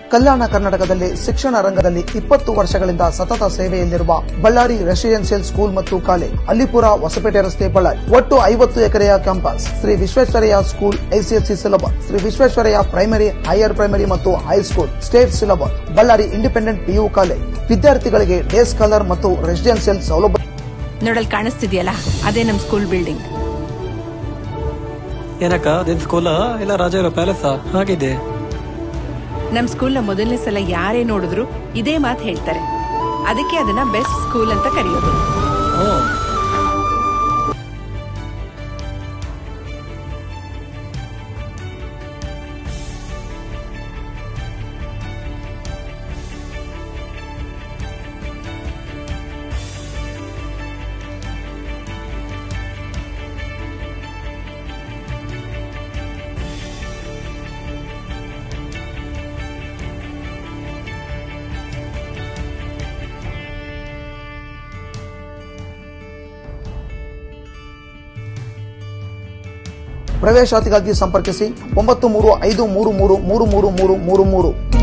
ಕಲ್ಯಾಣ ಕರ್ನಾಟಕದಲ್ಲಿ ಶಿಕ್ಷಣ ರಂಗದಲ್ಲಿ ಇಪ್ಪತ್ತು ವರ್ಷಗಳಿಂದ ಸತತ ಸೇವೆಯಲ್ಲಿರುವ ಬಳ್ಳಾರಿ ರೆಸಿಡೆನ್ಸಿಯಲ್ ಸ್ಕೂಲ್ ಮತ್ತು ಕಾಲೇಜ್ ಅಲ್ಲಿಪುರ ಹೊಸಪೇಟೆ ರಸ್ತೆ ಬಳ್ಳಾರಿ ಒಟ್ಟು ಐವತ್ತು ಎಕರೆಯ campus Shri Visvesvaraya school ICSE syllabus Shri Visvesvaraya primary higher primary ಮತ್ತು high school state syllabus Ballari independent PU college ವಿದ್ಯಾರ್ಥಿಗಳಿಗೆ ಡೇ ಸ್ಕಾಲರ್ ಮತ್ತು ರೆಸಿಡೆನ್ಸಿಯಲ್ ಸೌಲಭ್ಯ ನೋಡಲ್ ಕಾಣಿಸ್ತಿದ್ಯಲ್ಲ ಅದೇ ನಮ್ ಸ್ಕೂಲ್ ಬಿಲ್ಡಿಂಗ್ ಏನಕ್ಕ ಅದೇನ್ ಸ್ಕೂಲ ಇಲ್ಲ ರಾಜರ ಪ್ಯಾಲೇಸ ಹಾಗಿದೆ ನಮ್ ಸ್ಕೂಲ್ ನ ಮೊದಲನೇ ಸಲ ಯಾರೇ ನೋಡಿದ್ರು ಇದೇ ಮಾತು ಹೇಳ್ತಾರೆ ಅದಕ್ಕೆ ಅದನ್ನ ಬೆಸ್ಟ್ ಸ್ಕೂಲ್ ಅಂತ ಕರೆಯೋದು ಓ ಪ್ರವೇಶಾತಿಗಾಗಿ ಸಂಪರ್ಕಿಸಿ ಒಂಬತ್ತು ಮೂರು ಐದು ಮೂರು ಮೂರು ಮೂರು ಮೂರು ಮೂರು ಮೂರು ಮೂರು